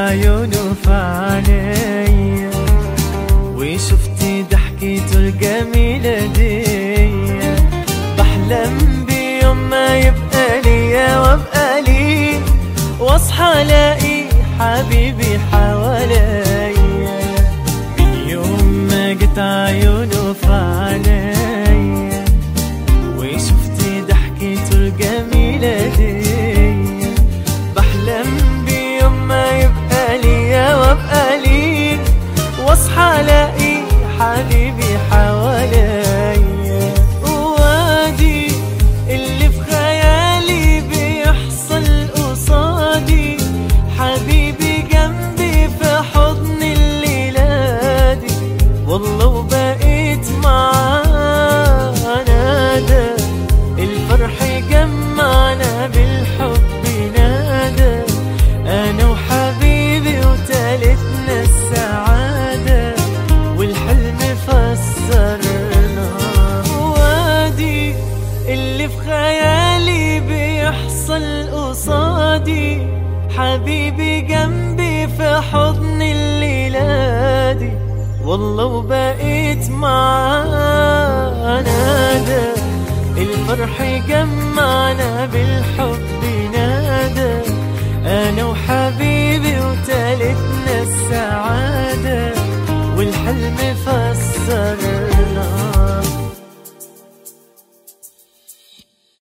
عيونه في عينيا وشفتي ضحكته الجميلة دي بحلم بيوم ما يبقى ليا وابقى لي واصحى الاقي حبيبي حواليا من يوم ما جت عيونه في عينيا وشفتي ضحكته الجميلة دي بحلم بيوم ما يبقى ليا وابقى لي واصحى الاقي حبيبي حواليا وادي اللي في خيالي بيحصل قصادي حبيبي جنبي في حضن الليلة دي والله وبقيت معاه نادى الفرح جمعنا بالحب نادى انا وحبيبي وتالتنا السعادة والحلم فسرنا وادي اللي في خيالي بيحصل قصادي حبيبي جنبي في حضن الليلة دي والله وبقيت معاه نادى الفرح جمعنا بال